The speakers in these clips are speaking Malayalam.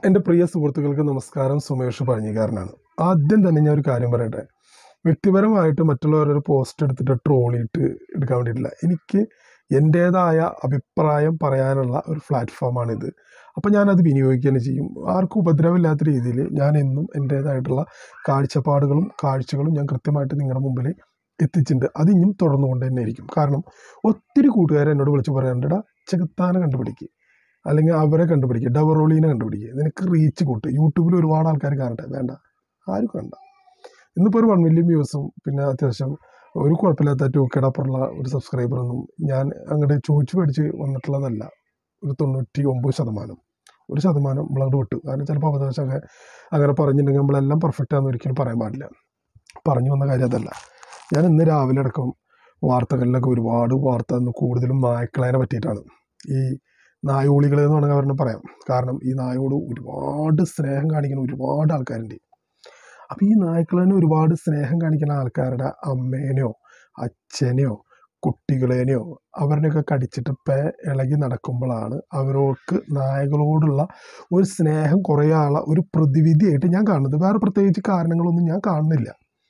എൻ്റെ പ്രിയ സുഹൃത്തുക്കൾക്ക് നമസ്കാരം സുമേഷ് പഴഞ്ഞിക്കാരനാണ് ആദ്യം തന്നെ ഞാൻ ഒരു കാര്യം പറയട്ടെ വ്യക്തിപരമായിട്ട് മറ്റുള്ളവരൊരു പോസ്റ്റ് എടുത്തിട്ട് ട്രോളിയിട്ട് എടുക്കാൻ വേണ്ടിയിട്ടില്ല എനിക്ക് എൻ്റേതായ അഭിപ്രായം പറയാനുള്ള ഒരു പ്ലാറ്റ്ഫോമാണിത് അപ്പോൾ ഞാനത് വിനിയോഗിക്കുക തന്നെ ചെയ്യും ആർക്കും ഉപദ്രവമില്ലാത്ത രീതിയിൽ ഞാൻ എന്നും എൻ്റേതായിട്ടുള്ള കാഴ്ചപ്പാടുകളും കാഴ്ചകളും ഞാൻ കൃത്യമായിട്ട് നിങ്ങളുടെ മുമ്പിൽ എത്തിച്ചിട്ടുണ്ട് അത് ഇനിയും തുടർന്നുകൊണ്ട് തന്നെ ആയിരിക്കും കാരണം ഒത്തിരി കൂട്ടുകാർ എന്നോട് വിളിച്ച് പറയാറുണ്ട് ചെകുത്താനെ കണ്ടുപിടിക്കുക അല്ലെങ്കിൽ അവരെ കണ്ടുപിടിക്കുക ഡബറോളീനെ കണ്ടുപിടിക്കുക നിനക്ക് റീച്ച് കൂട്ട് യൂട്യൂബിൽ ഒരുപാട് ആൾക്കാർ കാണട്ടെ വേണ്ട ആരും കണ്ട ഇന്നിപ്പോൾ ഒരു വൺ മില്യൺ വ്യൂസും പിന്നെ അത്യാവശ്യം ഒരു കുഴപ്പമില്ലാത്ത ടു കെയുടെ അപ്പുറമുള്ള ഒരു സബ്സ്ക്രൈബറൊന്നും ഞാൻ അങ്ങോട്ട് ചോദിച്ചു മേടിച്ച് വന്നിട്ടുള്ളതല്ല ഒരു തൊണ്ണൂറ്റി ഒമ്പത് ശതമാനം ഒരു ശതമാനം നമ്മളങ്ങോട്ട് വിട്ടു കാരണം ചിലപ്പോൾ അബദ്ധവശമൊക്കെ അങ്ങനെ പറഞ്ഞിട്ടുണ്ടെങ്കിൽ നമ്മളെല്ലാം പെർഫെക്റ്റ് ആണെന്ന് ഒരിക്കലും പറയാൻ പാടില്ല പറഞ്ഞു വന്ന കാര്യം അതല്ല ഞാൻ ഇന്ന് രാവിലെ അടക്കം വാർത്തകളിലൊക്കെ ഒരുപാട് വാർത്ത ഇന്ന് കൂടുതലും നായ്ക്കളേനെ പറ്റിയിട്ടാണ് ഈ നായോളികൾ എന്ന് വേണമെങ്കിൽ അവരെ പറയാം കാരണം ഈ നായോട് ഒരുപാട് സ്നേഹം കാണിക്കുന്ന ഒരുപാട് ആൾക്കാരുണ്ട് അപ്പോൾ ഈ നായ്ക്കളെ ഒരുപാട് സ്നേഹം കാണിക്കുന്ന ആൾക്കാരുടെ അമ്മേനെയോ അച്ഛനെയോ കുട്ടികളേനെയോ അവരിനെയൊക്കെ കടിച്ചിട്ട് പേ ഇളകി നടക്കുമ്പോഴാണ് അവർക്ക് നായകളോടുള്ള ഒരു സ്നേഹം കുറയാനുള്ള ഒരു പ്രതിവിധിയായിട്ട് ഞാൻ കാണുന്നത് വേറെ പ്രത്യേകിച്ച് കാരണങ്ങളൊന്നും ഞാൻ കാണുന്നില്ല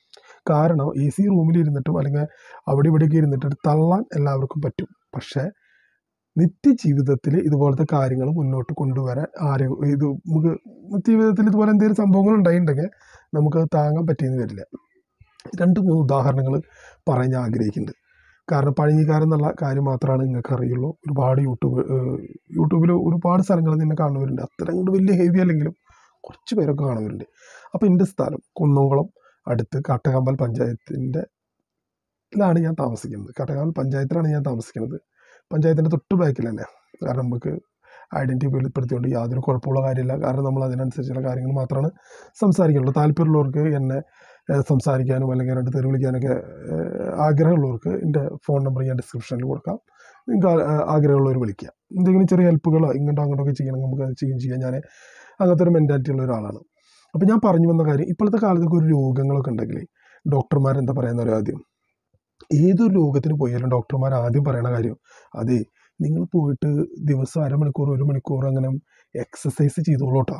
കാരണം എ സി റൂമിൽ ഇരുന്നിട്ടും അല്ലെങ്കിൽ അവിടെ ഇവിടെയൊക്കെ ഇരുന്നിട്ട് തള്ളാൻ എല്ലാവർക്കും പറ്റും പക്ഷേ നിത്യജീവിതത്തിൽ ഇതുപോലത്തെ കാര്യങ്ങൾ മുന്നോട്ട് കൊണ്ടുവരാൻ ആരെ ഇത് നമുക്ക് നിത്യജീവിതത്തിൽ ഇതുപോലെ എന്തെങ്കിലും സംഭവങ്ങൾ ഉണ്ടായിട്ടുണ്ടെങ്കിൽ നമുക്ക് താങ്ങാൻ പറ്റിയെന്ന് വരില്ല രണ്ട് മൂന്ന് ഉദാഹരണങ്ങൾ പറയാൻ ഞാൻ ആഗ്രഹിക്കുന്നുണ്ട് കാരണം പഴഞ്ഞിക്കാരൻ എന്നുള്ള കാര്യം മാത്രമാണ് നിങ്ങൾക്ക് അറിയുള്ളൂ ഒരുപാട് യൂട്യൂബ് യൂട്യൂബിൽ ഒരുപാട് സ്ഥലങ്ങളിൽ നിന്നെ കാണുന്നവരുണ്ട് അത്ര കൊണ്ട് വലിയ ഹെവി അല്ലെങ്കിലും കുറച്ച് പേരൊക്കെ കാണുന്നവരുണ്ട് അപ്പോൾ എൻ്റെ സ്ഥലം കുന്നംകുളം അടുത്ത് കാട്ടകമ്പൽ പഞ്ചായത്തിൻ്റെ ലാണ് ഞാൻ താമസിക്കുന്നത് കാട്ടകമ്പൽ പഞ്ചായത്തിലാണ് ഞാൻ താമസിക്കുന്നത് പഞ്ചായത്തിൻ്റെ തൊട്ട് ബാക്കിൽ തന്നെ കാരണം നമുക്ക് ഐഡൻറ്റിറ്റി വെളിപ്പെടുത്തിക്കൊണ്ട് യാതൊരു കുഴപ്പമുള്ള കാര്യമില്ല കാരണം നമ്മൾ അതിനനുസരിച്ചുള്ള കാര്യങ്ങൾ മാത്രമാണ് സംസാരിക്കുള്ളൂ താല്പര്യമുള്ളവർക്ക് എന്നെ ഏഹ്, സംസാരിക്കാനും അല്ലെങ്കിൽ രണ്ട് തെറി വിളിക്കാനൊക്കെ ഏഹ്, ആഗ്രഹമുള്ളവർക്ക് എൻ്റെ ഫോൺ നമ്പർ ഞാൻ ഡിസ്ക്രിപ്ഷനിൽ കൊടുക്കാം നിങ്ങൾക്ക് ആ- ആ- ആഗ്രഹമുള്ളവർ വിളിക്കുക എന്തെങ്കിലും ചെറിയ ഹെൽപ്പുകളോ ഇങ്ങോട്ടോ അങ്ങോട്ടൊക്കെ ചെയ്യണമെങ്കിൽ നമുക്ക് അത് ചെയ്യും ചെയ്യാം ഞാൻ അങ്ങനത്തെ ഒരു മെൻറ്റാലിറ്റി ഉള്ള ഒരാളാണ് അപ്പോൾ ഞാൻ പറഞ്ഞു വന്ന കാര്യം ഇപ്പോഴത്തെ കാലത്തൊക്കെ ഒരു രോഗങ്ങളൊക്കെ ഉണ്ടെങ്കിൽ ഡോക്ടർമാർ എന്താ പറയുന്ന ഒരു ആദ്യം ഏതൊരു രോഗത്തിന് പോയാലും ഡോക്ടർമാർ ആദ്യം പറയണ കാര്യം അതെ നിങ്ങൾ പോയിട്ട് ദിവസം അരമണിക്കൂർ ഒരു മണിക്കൂർ അങ്ങനെ എക്സസൈസ് ചെയ്തോളൂ കേട്ടോ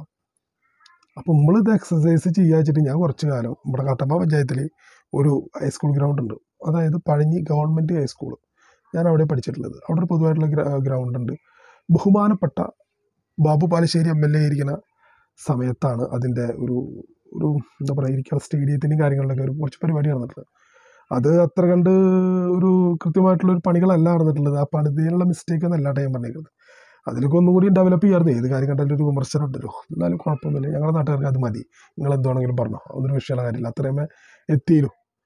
അപ്പോൾ നമ്മളിത് എക്സസൈസ് ചെയ്യുക വെച്ചിട്ട് ഞാൻ കുറച്ച് കാലം നമ്മുടെ കട്ടമ്മ പഞ്ചായത്തിൽ ഒരു ഹൈസ്കൂൾ ഗ്രൗണ്ട് ഉണ്ട് അതായത് പഴഞ്ഞി ഗവൺമെൻറ് ഹൈസ്കൂൾ ഞാൻ അവിടെ പഠിച്ചിട്ടുള്ളത് അവിടെ ഒരു പൊതുവായിട്ടുള്ള ഗ്രൗണ്ട് ഉണ്ട് ബഹുമാനപ്പെട്ട Babu Palassery M L A ഇരിക്കുന്ന സമയത്താണ് അതിൻ്റെ ഒരു ഒരു എന്താ പറയുക ഇരിക്കുന്ന സ്റ്റേഡിയത്തിൻ്റെയും കാര്യങ്ങളിലൊക്കെ ഒരു കുറച്ച് പരിപാടി നടന്നിട്ടുള്ളത് അത് അത്ര കണ്ട് ഒരു കൃത്യമായിട്ടുള്ള ഒരു പണികളല്ല നടന്നിട്ടുള്ളത് ആ പണിതിനുള്ള മിസ്റ്റേക്ക് ഒന്നല്ല കേട്ടോ ഞാൻ പറഞ്ഞേക്കുന്നത് അതിലൊക്കെ ഒന്നും കൂടി ഡെവലപ്പ് ചെയ്യാറുണ്ട് ഏത് കാര്യം കണ്ടാലും ഒരു വിമർശനം ഉണ്ടല്ലോ എന്നാലും കുഴപ്പമൊന്നുമില്ല ഞങ്ങളുടെ നാട്ടുകാർക്ക് അത് മതി നിങ്ങൾ എന്താണെങ്കിലും പറഞ്ഞോ അതൊരു വിഷയമുള്ള കാര്യമില്ല അത്രയുമേ എത്തിയല്ലോ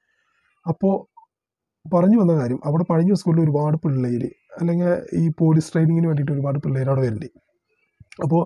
അപ്പോൾ പറഞ്ഞു വന്ന കാര്യം അവിടെ പഴഞ്ഞ സ്കൂളിൽ ഒരുപാട് പിള്ളേർ അല്ലെങ്കിൽ ഈ പോലീസ് ട്രെയിനിങ്ങിന് വേണ്ടിയിട്ട് ഒരുപാട് പിള്ളേർ അവിടെ വരുന്നുണ്ട് അപ്പോൾ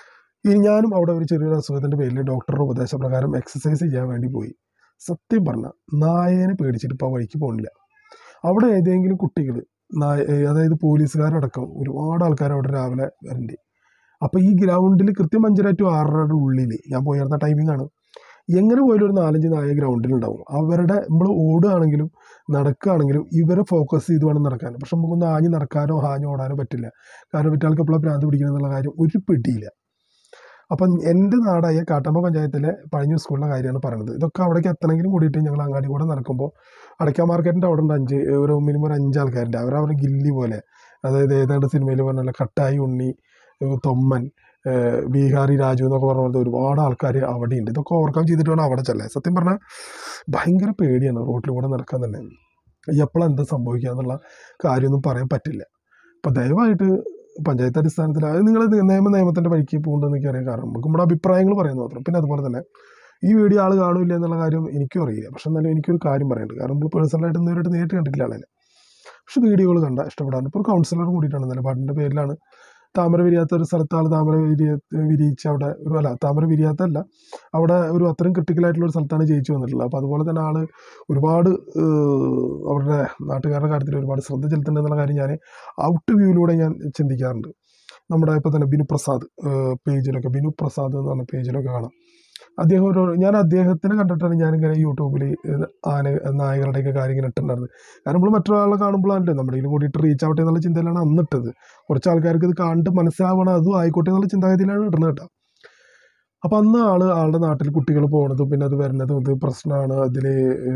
ഈ ഞാനും അവിടെ ഒരു ചെറിയൊരു അസുഖത്തിൻ്റെ പേരിൽ ഡോക്ടറുടെ ഉപദേശപ്രകാരം എക്സസൈസ് ചെയ്യാൻ വേണ്ടി പോയി സത്യം പറഞ്ഞാൽ നായേനെ പേടിച്ചിട്ട് ഇപ്പോൾ വഴിക്ക് പോകുന്നില്ല അവിടെ ഏതെങ്കിലും കുട്ടികൾ നായ ഏ- അതായത് പോലീസുകാരടക്കം ഒരുപാട് ആൾക്കാർ അവിടെ രാവിലെ വരണ്ട് അപ്പോൾ ഈ ഗ്രൗണ്ടിൽ കൃത്യം അഞ്ചര ടു ആറരയുടെ ഉള്ളിൽ ഞാൻ പോയിരുന്ന ടൈമിംഗ് ആണ് എങ്ങനെ പോയാലും ഒരു നാലഞ്ച് നായ ഗ്രൗണ്ടിലുണ്ടാവും അവരുടെ നമ്മൾ ഓടുകയാണെങ്കിലും നടക്കുകയാണെങ്കിലും ഇവരെ ഫോക്കസ് ചെയ്ത് വേണം നടക്കാൻ പക്ഷെ നമുക്കൊന്ന് ആഞ്ഞ് നടക്കാനോ ആഞ്ഞ് ഓടാനോ പറ്റില്ല കാരണം മറ്റാൾക്ക് എപ്പോഴാണ് ഭ്രാന്ത് പിടിക്കണം എന്നുള്ള കാര്യം ഒരു പിടിയില്ല അപ്പം എൻ്റെ നാടായ കാട്ടമ്പ പഞ്ചായത്തിലെ പഴഞ്ഞ സ്കൂളിലെ കാര്യമാണ് പറയുന്നത് ഇതൊക്കെ അവിടേക്ക് എത്തണമെങ്കിലും കൂടിയിട്ട് ഞങ്ങൾ അങ്ങാടി കൂടെ നടക്കുമ്പോൾ അടയ്ക്ക മാർക്കറ്റിൻ്റെ അവിടെ ഉണ്ട് അഞ്ച് ഒരു മിനിമം ഒരു അഞ്ച് ആൾക്കാരുണ്ട് അവരവരുടെ ഗില്ലി പോലെ അതായത് ഏതാണ്ട് സിനിമയിൽ പറഞ്ഞ കട്ടായി ഉണ്ണി ഏഹ് തൊമ്മൻ ഏഹ് ബീഹാറി രാജു എന്നൊക്കെ പറഞ്ഞ പോലത്തെ ഒരുപാട് ആൾക്കാർ അവിടെയുണ്ട് ഇതൊക്കെ ഓവർകം ചെയ്തിട്ട് വേണം അവിടെ ചെല്ലാൻ സത്യം പറഞ്ഞാൽ ഭയങ്കര പേടിയാണ് റോട്ടിലൂടെ നടക്കാൻ തന്നെ എപ്പോഴാണ് എന്താ സംഭവിക്കുക എന്നുള്ള കാര്യമൊന്നും പറയാൻ പറ്റില്ല അപ്പോൾ ദയവായിട്ട് പഞ്ചായത്ത് അടിസ്ഥാനത്തിൽ അത് നിങ്ങൾ നിയമ നിയമത്തിൻ്റെ വഴിക്ക് പോകണ്ടെന്ന് എനിക്ക് അറിയാം കാരണം നമുക്ക് നമ്മുടെ അഭിപ്രായങ്ങൾ പറയുന്നത് മാത്രം പിന്നെ അതുപോലെ തന്നെ ഈ വീഡിയോ ആൾ കാണില്ല എന്നുള്ള കാര്യം എനിക്കും അറിയില്ല പക്ഷെ എന്നാലും എനിക്കൊരു കാര്യം പറയാനുണ്ട് കാരണം നമ്മൾ പേഴ്സണലായിട്ട് നേരിട്ട് നേരിട്ട് കണ്ടിട്ടില്ല ആളെ പക്ഷെ വീഡിയോകൾ കണ്ട ഇഷ്ടപ്പെടാറുണ്ട് ഇപ്പോൾ ഒരു കൗൺസിലർ കൂടിയിട്ടാണ് നിലപാടിൻ്റെ പേരിലാണ് താമര വിരിയാത്ത ഒരു സ്ഥലത്ത് ആൾ താമര വിരിയ വിരിയിച്ച് അവിടെ ഒരു അല്ല താമര വിരിയാത്തല്ല അവിടെ ഒരു അത്രയും ക്രിട്ടിക്കലായിട്ടുള്ള ഒരു സ്ഥലത്താണ് ജയിച്ചു വന്നിട്ടുള്ളത് അപ്പോൾ അതുപോലെ തന്നെ ആൾ ഒരുപാട് ഏഹ്, അവരുടെ നാട്ടുകാരുടെ കാര്യത്തിൽ ഒരുപാട് ശ്രദ്ധ ചെലുത്തുന്നുണ്ട് എന്നുള്ള കാര്യം ഞാൻ ഔട്ട് വ്യൂവിലൂടെ ഞാൻ ചിന്തിക്കാറുണ്ട് നമ്മുടെ ഇപ്പോൾ തന്നെ ബിനു പ്രസാദ് ഏഹ്, പേജിലൊക്കെ ബിനു പ്രസാദ് എന്ന് പറഞ്ഞ പേജിലൊക്കെ കാണാം അദ്ദേഹം ഒരു ഞാൻ അദ്ദേഹത്തിനെ കണ്ടിട്ടാണ് ഞാനിങ്ങനെ യൂട്യൂബിൽ ആന നായകളുടെയൊക്കെ കാര്യം ഇങ്ങനെ ഇട്ടിട്ടുണ്ടായിരുന്നത് കാരണം നമ്മൾ മറ്റൊരാളെ കാണുമ്പോഴാണ് നമ്മുടെ ഇതിലും കൂടിയിട്ട് റീച്ച് ആവട്ടെ എന്നുള്ള ചിന്തയിലാണ് അന്നിട്ടത് കുറച്ച് ആൾക്കാർക്ക് ഇത് കണ്ട് മനസ്സിലാവണം അതും ആയിക്കോട്ടെ എന്നുള്ള ചിന്താഗതിയിലാണ് ഇടുന്നത് കേട്ടോ അപ്പോൾ അന്ന് ആൾ ആളുടെ നാട്ടിൽ കുട്ടികൾ പോകുന്നതും പിന്നെ അത് വരുന്നതും ഇത് പ്രശ്നമാണ് അതിൽ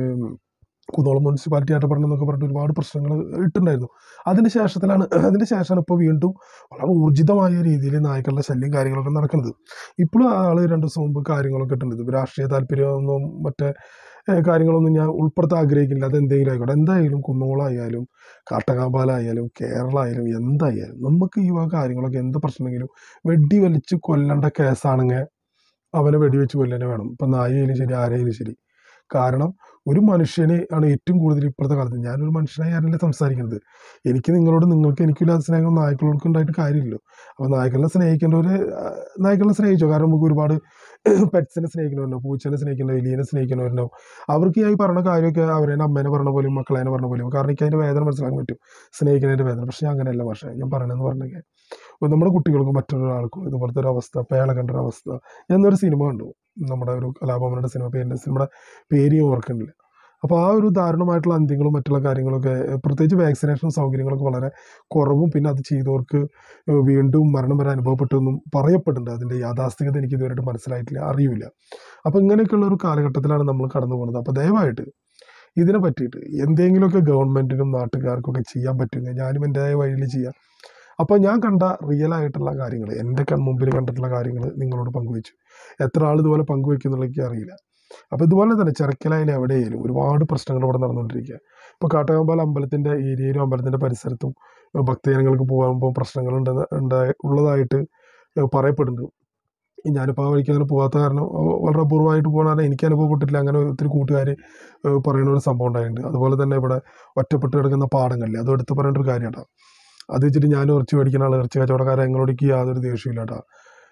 കുന്നോളം മുനിസിപ്പാലിറ്റി ആയിട്ട് പറഞ്ഞെന്നൊക്കെ പറഞ്ഞിട്ട് ഒരുപാട് പ്രശ്നങ്ങൾ ഇട്ടുണ്ടായിരുന്നു അതിന് ശേഷത്തിലാണ് അതിന് ശേഷമാണ് ഇപ്പോൾ വീണ്ടും വളരെ ഊർജിതമായ രീതിയിൽ നായ്ക്കളുടെ ശല്യം കാര്യങ്ങളൊക്കെ നടക്കുന്നത് ഇപ്പോഴും ആൾ രണ്ട് ദിവസം മുമ്പ് കാര്യങ്ങളൊക്കെ ഇട്ടുണ്ട് ഇപ്പോൾ രാഷ്ട്രീയ താല്പര്യമൊന്നും മറ്റേ ഏഹ്, കാര്യങ്ങളൊന്നും ഞാൻ ഉൾപ്പെടുത്താൻ ആഗ്രഹിക്കുന്നില്ല അത് എന്തെങ്കിലും ആയിക്കോട്ടെ എന്തായാലും കുന്നോളായാലും കാട്ടകാമ്പാലായാലും കേരള ആയാലും എന്തായാലും നമുക്ക് ഈ വക കാര്യങ്ങളൊക്കെ എന്ത് പ്രശ്നമെങ്കിലും വെടി വലിച്ച് കൊല്ലേണ്ട കേസാണെങ്കിൽ അവനെ വെടിവെച്ച് കൊല്ലനെ വേണം ഇപ്പം നായയായാലും ശരി ആരെയായാലും ശരി കാരണം ഒരു മനുഷ്യനെ ആണ് ഏറ്റവും കൂടുതൽ ഇപ്പോഴത്തെ കാലത്ത് ഞാനൊരു മനുഷ്യനായി ആരല്ലേ സംസാരിക്കുന്നത് എനിക്ക് നിങ്ങളോട് നിങ്ങൾക്ക് എനിക്കില്ലാത്ത സ്നേഹം നായ്ക്കളോട് ഉണ്ടായിട്ട് കാര്യമില്ലല്ലോ അപ്പോൾ നായ്ക്കളെ സ്നേഹിക്കേണ്ടവർ നായ്ക്കളെ സ്നേഹിച്ചോ കാരണം നമുക്ക് ഒരുപാട് പെറ്റ്സിനെ സ്നേഹിക്കുന്നവരുണ്ടാവും പൂച്ചനെ സ്നേഹിക്കുന്നവർ എലിയനെ സ്നേഹിക്കുന്നവരുണ്ടാവും അവർക്ക് ഞാൻ ഈ പറഞ്ഞ കാര്യമൊക്കെ അവരെ അമ്മേനെ പറഞ്ഞ പോലെയും മക്കളേനെ പറഞ്ഞ പോലെയും കാരണം എനിക്ക് അതിൻ്റെ വേദന മനസ്സിലാക്കാൻ പറ്റും സ്നേഹിക്കുന്നതിൻ്റെ വേദന പക്ഷേ അങ്ങനെയല്ല പക്ഷേ ഞാൻ പറയണമെന്ന് പറഞ്ഞെങ്കിൽ ഇപ്പോൾ നമ്മുടെ കുട്ടികൾക്കും മറ്റൊരാൾക്കും ഇതുപോലത്തെ ഒരു അവസ്ഥ പേള കണ്ട ഒരു അവസ്ഥ എന്നൊരു സിനിമ കണ്ടു നമ്മുടെ ഒരു കലാഭവനയുടെ സിനിമ പേരിൻ്റെ സിനിമയുടെ പേര് ഞാൻ ഓർക്കുന്നില്ല അപ്പോൾ ആ ഒരു ദാരുണമായിട്ടുള്ള അന്ത്യങ്ങളും മറ്റുള്ള കാര്യങ്ങളൊക്കെ പ്രത്യേകിച്ച് വാക്സിനേഷൻ സൗകര്യങ്ങളൊക്കെ വളരെ കുറവും പിന്നെ അത് ചെയ്തവർക്ക് വീണ്ടും മരണം വരെ അനുഭവപ്പെട്ടെന്നും പറയപ്പെടുന്നുണ്ട് അതിൻ്റെ യാഥാസ്ഥികത എനിക്ക് ഇതുവരെയായിട്ട് മനസ്സിലായിട്ടില്ല അറിയില്ല അപ്പോൾ ഇങ്ങനെയൊക്കെയുള്ള ഒരു കാലഘട്ടത്തിലാണ് നമ്മൾ കടന്നു പോകുന്നത് അപ്പോൾ ദയവായിട്ട് ഇതിനെ പറ്റിയിട്ട് എന്തെങ്കിലുമൊക്കെ ഗവൺമെൻറ്റിനും നാട്ടുകാർക്കൊക്കെ ചെയ്യാൻ പറ്റുമെങ്കിൽ ഞാനും എൻ്റെതായ വഴിയിൽ ചെയ്യാം അപ്പോൾ ഞാൻ കണ്ട റിയൽ ആയിട്ടുള്ള കാര്യങ്ങൾ എൻ്റെ കൺമുമ്പിൽ കണ്ടിട്ടുള്ള കാര്യങ്ങൾ നിങ്ങളോട് പങ്കുവെച്ചു എത്ര ആൾ ഇതുപോലെ പങ്കുവെക്കുന്നുള്ള എനിക്ക് അറിയില്ല അപ്പോൾ ഇതുപോലെ തന്നെ ചെറുക്കലായാലും എവിടെയായാലും ഒരുപാട് പ്രശ്നങ്ങൾ ഇവിടെ നടന്നുകൊണ്ടിരിക്കുക ഇപ്പോൾ കാട്ടകമ്പാൽ അമ്പലത്തിൻ്റെ ഏരിയയിലും അമ്പലത്തിൻ്റെ പരിസരത്തും ഏഹ് ഭക്തജനങ്ങൾക്ക് പോകുമ്പോൾ പ്രശ്നങ്ങൾ ഉണ്ടെന്ന് ഉണ്ടായി ഉള്ളതായിട്ട് ഏഹ് പറയപ്പെടുന്നുണ്ട് ഞാനിപ്പോൾ ആ വഴിക്ക് അങ്ങനെ പോകാത്ത കാരണം ഏഹ് വളരെ അപൂർവമായിട്ട് പോകണ കാരണം എനിക്ക് അനുഭവപ്പെട്ടിട്ടില്ല അങ്ങനെ ഒത്തിരി കൂട്ടുകാർ പറയുന്ന ഒരു സംഭവം ഉണ്ടായിട്ടുണ്ട് അതുപോലെ തന്നെ ഇവിടെ ഒറ്റപ്പെട്ട് കിടക്കുന്ന പാടങ്ങളില്ലേ അതും എടുത്ത് പറയേണ്ട ഒരു കാര്യമാണ് അത് വെച്ചിട്ട് ഞാൻ ഇറച്ചി മേടിക്കുന്ന ആൾ ഇറച്ചി കച്ചവടക്കാരെ ഞങ്ങളോടേക്ക് യാതൊരു ദേഷ്യമില്ല കേട്ടോ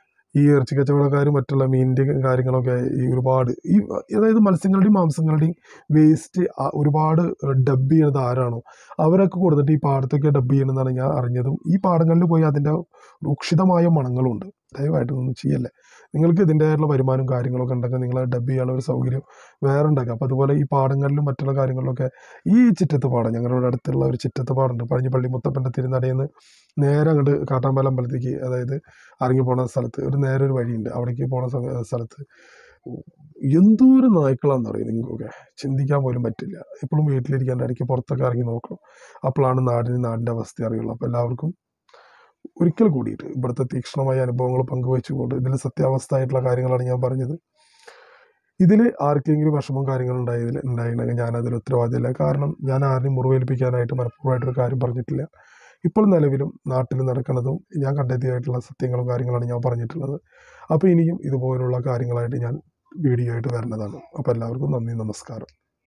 ഈ ഇറച്ചി കച്ചവടക്കാർ മറ്റുള്ള മീനിൻ്റെ കാര്യങ്ങളൊക്കെ ഈ ഒരുപാട് ഈ അതായത് മത്സ്യങ്ങളുടെയും മാംസങ്ങളുടെയും വേസ്റ്റ് ഒരുപാട് ഡബ് ചെയ്യുന്നത് ആരാണോ അവരൊക്കെ കൊടുത്തിട്ട് ഈ പാടത്തൊക്കെ ഡബ് ചെയ്യണമെന്നാണ് ഞാൻ അറിഞ്ഞതും ഈ പാടങ്ങളിൽ പോയി അതിൻ്റെ രൂക്ഷിതമായ മണങ്ങളുണ്ട് ദയവായിട്ട് ഒന്നും ചെയ്യല്ലേ നിങ്ങൾക്ക് ഇതിൻ്റെതായിട്ടുള്ള വരുമാനവും കാര്യങ്ങളൊക്കെ ഉണ്ടെങ്കിൽ നിങ്ങൾ ഡബ് ചെയ്യാനുള്ള ഒരു സൗകര്യം വേറെ ഉണ്ടാക്കുക അപ്പോൾ അതുപോലെ ഈ പാടങ്ങളിലും മറ്റുള്ള കാര്യങ്ങളിലൊക്കെ ഈ ചിറ്റത്ത് പാടം ഞങ്ങളുടെ അടുത്തുള്ള ഒരു ചിറ്റത്ത് പാടുണ്ട് പഴഞ്ഞിപ്പള്ളി മുത്തപ്പൻ്റെ തിരുനടയിൽ നിന്ന് നേരെ അങ്ങോട്ട് കാട്ടാമ്പലം അമ്പലത്തേക്ക് അതായത് ഇറങ്ങി പോണ സ്ഥലത്ത് ഒരു നേരെ ഒരു വഴിയുണ്ട് അവിടേക്ക് പോണ സമയ സ്ഥലത്ത് എന്തോരം നായ്ക്കളാണെന്ന് പറയും നിങ്ങൾക്കൊക്കെ ചിന്തിക്കാൻ പോലും പറ്റില്ല എപ്പോഴും വീട്ടിലിരിക്കാണ്ട് ഇടയ്ക്ക് പുറത്തൊക്കെ ഇറങ്ങി നോക്കണം അപ്പോഴാണ് നാടിന് നാടിൻ്റെ അവസ്ഥ അറിയുള്ളൂ അപ്പോൾ എല്ലാവർക്കും ഒരിക്കൽ കൂടിയിട്ട് ഇവിടുത്തെ തീക്ഷ്ണമായ അനുഭവങ്ങൾ പങ്കുവെച്ചുകൊണ്ട് ഇതിൽ സത്യാവസ്ഥ ആയിട്ടുള്ള കാര്യങ്ങളാണ് ഞാൻ പറഞ്ഞത് ഇതിൽ ആർക്കെങ്കിലും വിഷമം കാര്യങ്ങൾ ഉണ്ടായതിൽ ഉണ്ടായിട്ടുണ്ടെങ്കിൽ ഞാൻ അതിൽ ഉത്തരവാദിയില്ല കാരണം ഞാൻ ആരെയും മുറിവേൽപ്പിക്കാനായിട്ട് മനഃപൂർവ്വമായിട്ടൊരു കാര്യം പറഞ്ഞിട്ടില്ല ഇപ്പോൾ നിലവിലും നാട്ടിൽ നടക്കുന്നതും ഞാൻ കണ്ടെത്തിയായിട്ടുള്ള സത്യങ്ങളും കാര്യങ്ങളാണ് ഞാൻ പറഞ്ഞിട്ടുള്ളത് അപ്പോൾ ഇനിയും ഇതുപോലുള്ള കാര്യങ്ങളായിട്ട് ഞാൻ വീഡിയോ ആയിട്ട് വരുന്നതാണ് അപ്പോൾ എല്ലാവർക്കും നന്ദി നമസ്കാരം